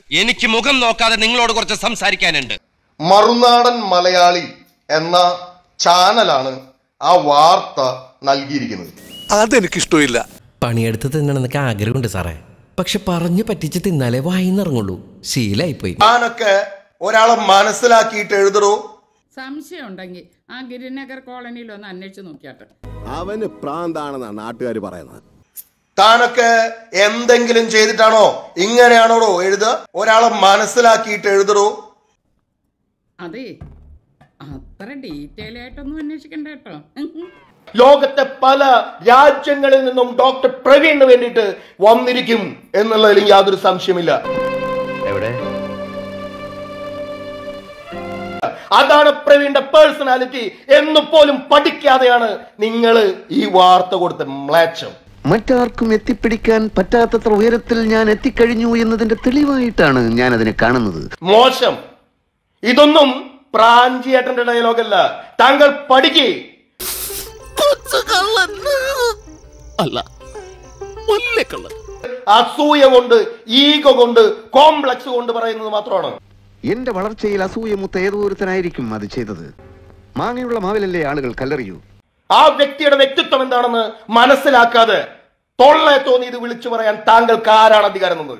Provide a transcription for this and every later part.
എനിക്ക് മുഖം നോക്കാതെ നിങ്ങളോട് കുറച്ച് സംസാരിക്കാനുണ്ട് മറുനാടൻ മലയാളി എന്ന ചാനലാണ് ആ വാർത്ത നൽകിയിരിക്കുന്നത് അതെനിക്കിഷ്ടമില്ല പണിയെടുത്ത് തിന്നണമെന്നൊക്കെ ആഗ്രഹമുണ്ട് സാറേ പക്ഷെ പറഞ്ഞു പറ്റിച്ച് തിന്നാലേ വായിന്നിറങ്ങുള്ളൂ ശീലായിപ്പോയി ഞാനൊക്കെ ഒരാളെ മനസ്സിലാക്കിയിട്ട് എഴുതണോ സംശയം ഉണ്ടെങ്കിൽ ആ ഗിരിനഗർ കോളനിയിൽ ഒന്ന് അന്വേഷിച്ച് നോക്കിയാട്ടെ അവന് പ്രാന്താണെന്നാണ് നാട്ടുകാർ പറയുന്നത് താനൊക്കെ എന്തെങ്കിലും ചെയ്തിട്ടാണോ ഇങ്ങനെയാണോടോ എഴുതുക ഒരാളെ മനസ്സിലാക്കിയിട്ട് എഴുതണോ അതെ അത്ര ഡീറ്റെയിൽ ആയിട്ടൊന്നും അന്വേഷിക്കണ്ട കേട്ടോ ലോകത്തെ പല രാജ്യങ്ങളിൽ നിന്നും ഡോക്ടർ പ്രവീണിന് വേണ്ടിയിട്ട് വന്നിരിക്കും എന്നുള്ളതിൽ യാതൊരു സംശയമില്ല അതാണ് പ്രവീണിന്റെ പേഴ്സണാലിറ്റി എന്ന് പോലും പഠിക്കാതെയാണ് നിങ്ങൾ ഈ വാർത്ത കൊടുത്ത മ്ലേച്ഛം മറ്റാർക്കും എത്തിപ്പിടിക്കാൻ പറ്റാത്തത്ര ഉയരത്തിൽ ഞാൻ എത്തിക്കഴിഞ്ഞു എന്നതിന്റെ തെളിവായിട്ടാണ് ഞാൻ അതിനെ കാണുന്നത് മോശം ഇതൊന്നും പ്രാഞ്ചിയേട്ടന്റെ ഡയലോഗല്ല താങ്കൾ പഠിക്കേ അല്ല കൊല്ലക്കള്ള അസൂയ കൊണ്ട് ഈഗോ കൊണ്ട് കോംപ്ലക്സ് കൊണ്ട് പറയുന്നത് മാത്രമാണ് എന്റെ വളർച്ചയിൽ അസൂയമുത്ത ഏതോ ഒരുത്തനായിരിക്കും അത് ചെയ്തത് മാങ്ങയുള്ള മാവിലല്ലേ ആളുകൾ കല്ലെറിയൂ ആ വ്യക്തിയുടെ വ്യക്തിത്വം എന്താണെന്ന് മനസ്സിലാക്കാതെ തൊള്ളെ തോന്നി ഇത് വിളിച്ചു പറയാൻ താങ്കൾക്ക് ആരാണ് അധികാരം തന്നത്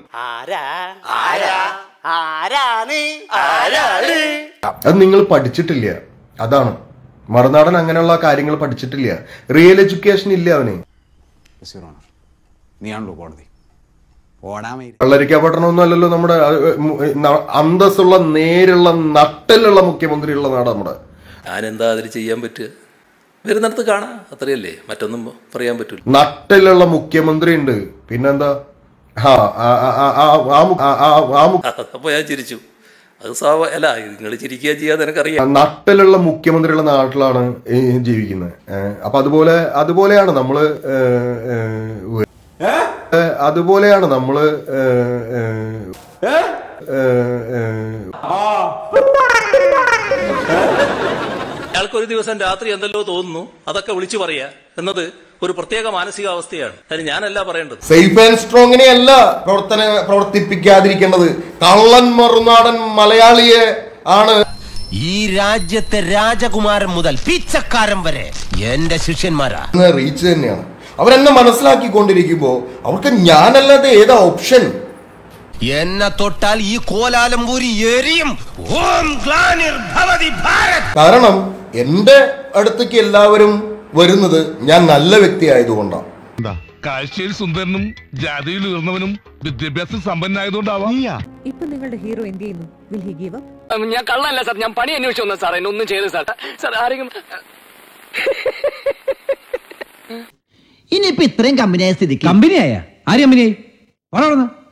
അത് നിങ്ങൾ പഠിച്ചിട്ടില്ല അതാണ് മറുനാടൻ അങ്ങനെയുള്ള കാര്യങ്ങൾ പഠിച്ചിട്ടില്ല റിയൽ എഡ്യൂക്കേഷൻ ഇല്ല അവന് നീയാണല്ലോ കോടതി ഓടാമേ വെള്ളരിക്ക പട്ടണമൊന്നും അല്ലല്ലോ നമ്മുടെ അഹ്, മു- ന- അന്തസ്സുള്ള നേരുള്ള നട്ടലുള്ള മുഖ്യമന്ത്രിയുള്ള നാട് നമ്മുടെ ഞാനെന്താ അതിൽ ചെയ്യാൻ പറ്റുക വരുന്നിടത്ത് കാണാം അത്രയല്ലേ മറ്റൊന്നും പറയാൻ പറ്റൂല നട്ടിലുള്ള മുഖ്യമന്ത്രി ഉണ്ട് പിന്നെന്താ ആ ആ ആ ആ ആ- ആ മു- ആ- ആ- ആ മു- അപ്പോൾ ഞാൻ ചിരിച്ചു അത് സാവ അല്ല നിങ്ങൾ ചിരിക്കുക ചെയ്യാതെ എനിക്കറിയാം നട്ടിലുള്ള മുഖ്യമന്ത്രിയുള്ള നാട്ടിലാണ് ഈ ജീവിക്കുന്നത് ഏഹ് അപ്പൊ അതുപോലെ അതുപോലെയാണ് നമ്മള് ഏഹ്, ഏഹ്, ഏഹ്, അതുപോലെയാണ് നമ്മള് ഏഹ്, ഏഹ്, ഏഹ്, ഏഹ്, അയാൾക്ക് ഒരു ദിവസം രാത്രി എന്തെല്ലോ തോന്നുന്നു അതൊക്കെ വിളിച്ചു പറയാ എന്നത് ഒരു പ്രത്യേക മാനസികാവസ്ഥയാണ് അതിന് ഞാനല്ല പറയേണ്ടത് സേഫ് ആൻഡ് സ്ട്രോങ്ങിനെ അല്ല പ്രവർത്തന പ്രവർത്തിപ്പിക്കാതിരിക്കേണ്ടത് കള്ളൻ മറുനാടൻ മലയാളിയെ ആണ് ഈ രാജ്യത്തെ രാജകുമാരൻ മുതൽ പിച്ചക്കാരൻ വരെ എന്റെ ശിഷ്യന്മാരാ എന്ന റീച്ച് തന്നെയാണ് അവരെന്നെ മനസ്സിലാക്കിക്കൊണ്ടിരിക്കുമ്പോ അവർക്ക് ഞാനല്ലാതെ ഏതാ ഓപ്ഷൻ എന്നെ തൊട്ടാൽ ഈ കോലാലംപൂരി എരിയും ഓം ഗ്ലാനിർ ഭവതി ഭാരത് കാരണം എന്റെ അടുത്തേക്ക് എല്ലാവരും വരുന്നത് ഞാൻ നല്ല വ്യക്തി ആയതുകൊണ്ടാണ് കാഴ്ചയിൽ സുന്ദരനും ജാതിയിൽ ഉയർന്നവനും വിദ്യാഭ്യാസം സമ്പന്നായതുകൊണ്ടാവാം ഇപ്പൊ നിങ്ങളുടെ ഹീറോ എന്ത് ചെയ്യുന്നു വിൽ ഹി ഗീവ് അപ്പ് ഞാൻ കള്ളല്ല സാർ ഞാൻ പണി അന്വേഷിച്ചു വന്നത് സാർ എന്നെ ഒന്നും ചെയ്തു സാർ സാർ ആരെങ്കിലും ഇനിയിപ്പോ ഇത്രയും കമ്പനിയായ സ്ഥിതിക്ക് കമ്പനിയായ ആര് കമ്പനിയായി